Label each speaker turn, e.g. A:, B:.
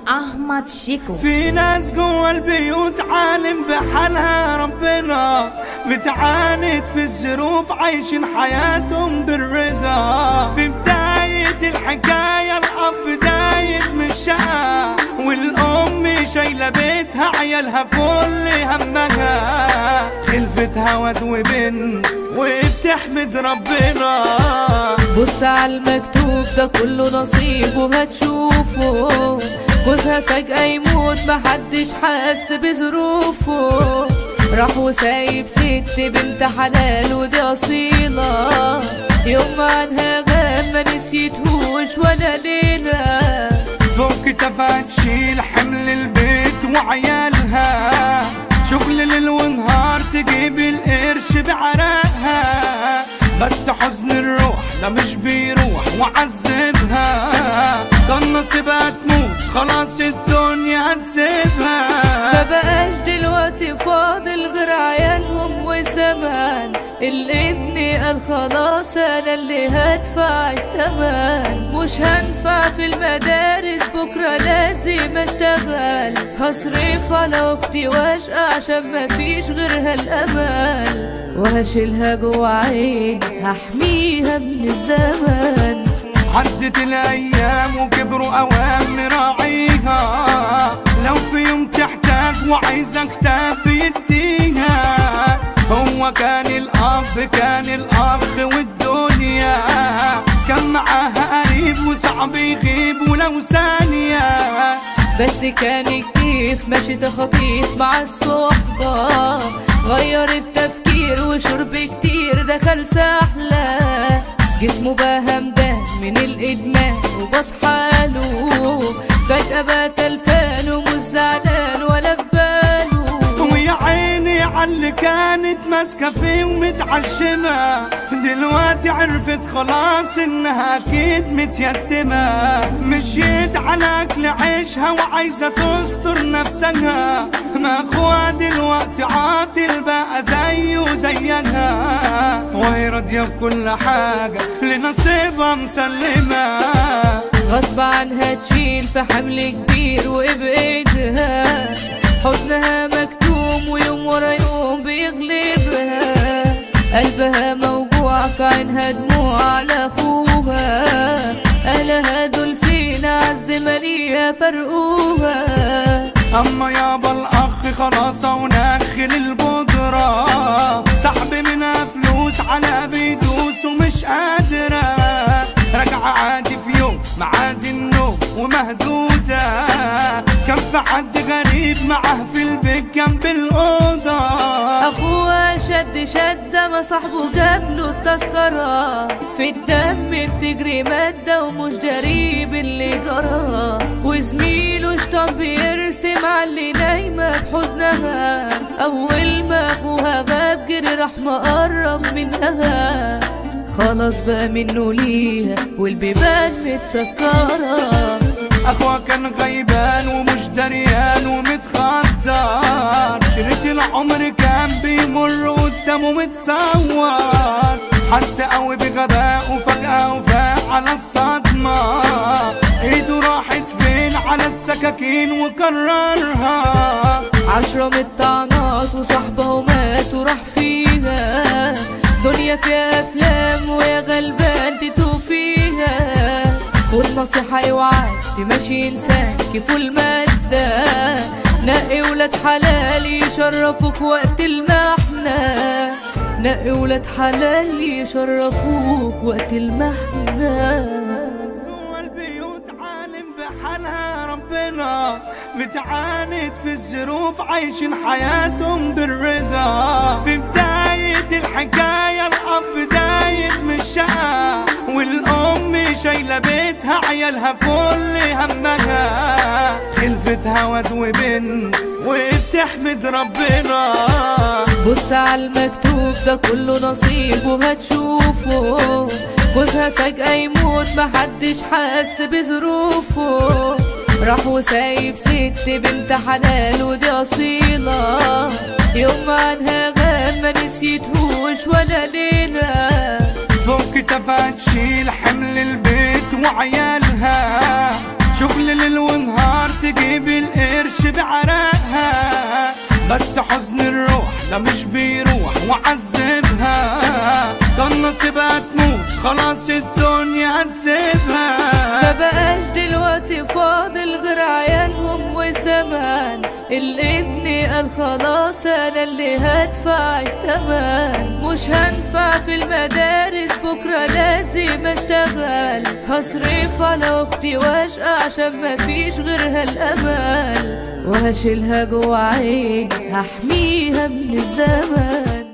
A: أحمد شيكو
B: في ناس جوا البيوت عالم بحالها ربنا بتعاند في الظروف عايشين حياتهم بالرضا في بداية الحكاية الأب دايب من الشقة والأم شايلة بيتها عيالها كل همها خلفتها واد وبنت وبتحمد ربنا
C: بص على المكتوب ده كله نصيب وهتشوفه جوزها فجأة يموت محدش حس بظروفه راح وسايب ست بنت حلال ودي أصيلة يوم عنها غاب ما نسيتهوش ولا ليلة
B: فوق كتفها تشيل حمل البيت وعيالها شغل ليل ونهار تجيب القرش بعرقها بس حزن الروح ده مش بيروح وعذبها كان نصيبها تموت خلاص الدنيا هتسيبها
C: ما بقاش دلوقتي فاضل غير عيالهم والزمان الابن قال خلاص انا اللي هدفع التمن مش هنفع في المدارس بكرة لازم اشتغل هصرف على اختي واشقى عشان مفيش غيرها الامل وهشيلها جوا عيني هحميها من الزمن
B: عدت الايام وكبروا اوام نراعيها لو في يوم تحتاج وعايزة كتاب يديها هو كان الاب كان الاخ والدنيا كان معاها قريب وصعب يغيب ولو ثانية
C: بس كان كيف ماشي تخطيف مع الصحبة غير التفكير وشرب كتير دخل سحلة جسمه بقى همدان من الإدمان وبصحى له فجأة بقى تلفان ومش زعلان ولا في باله
B: ويا عيني عاللي كانت ماسكة فيه ومتعشمة دلوقتي عرفت خلاص انها اكيد متيتمة مشيت على اكل عيشها وعايزة تستر نفسها ما اخوها دلوقتي عاطل بقى زيه زيها وهي راضية بكل حاجة لنصيبها مسلمة
C: غصب عنها تشيل في حمل كبير وبإيدها حزنها مكتوم ويوم ورا يوم بيغلبها قلبها موجوع في عينها دموع على أخوها أهلها دول فين عز ماليها فرقوها
B: اما يابا الاخ خلاص ونخل البودرة سحب منها فلوس على بيدوس ومش قادرة راجعة عادي في يوم معاد النوم ومهدودة كان في حد غريب معاه في البيت جنب الأوضة
C: أخوها شد شدة ما صاحبه جاب له التذكرة في الدم بتجري مادة ومش دريب اللي جرى وزميله شطان بيرسم على اللي نايمة بحزنها أول ما أخوها غاب جري راح مقرب منها خلاص بقى منه ليها والبيبان متسكرة
B: اخوها كان غيبان ومش دريان ومتخدر شريط العمر كان بيمر قدامه متصور حس قوي بغباء وفجأة وفاق على الصدمة ايده راحت فين على السكاكين وكررها
C: عشرة من الطعنات وصاحبه ومات وراح فيها دنيا فيها أفلام ويا غلبان تتوه فيها والنصيحة يوعى تمشي إنسان كيف المادة نقي ولاد حلال يشرفوك وقت المحنة نقي ولاد حلال يشرفوك وقت المحنة
B: جوا البيوت عالم بحالها ربنا بتعاند في الظروف عايشين حياتهم بالرضا في بداية الحكاية الأب دايب من الشقة والأم شايلة بيتها عيالها كل همها خلفتها واد وبنت وبتحمد ربنا
C: بص على المكتوب ده كله نصيب وهتشوفه جوزها فجأة يموت محدش حس بظروفه راح وسايب ست بنت حلال ودي أصيلة يوم عنها غاب ما نسيتهوش ولا ليلة
B: فوق كتفها تشيل حمل البيت وعيالها شغل ليل ونهار تجيب بعرقها بس حزن الروح ده مش بيروح وعذبها كان نصيبها تموت خلاص الدنيا هتسيبها
C: ما بقاش دلوقتي فاضل غير عيالهم والزمان الابن قال خلاص انا اللي هدفع التمن مش هنفع في المدارس بكرة لازم اشتغل هصرف على اختي واشقى عشان مفيش غيرها الامل وهشيلها جوا عيني هحميها من الزمن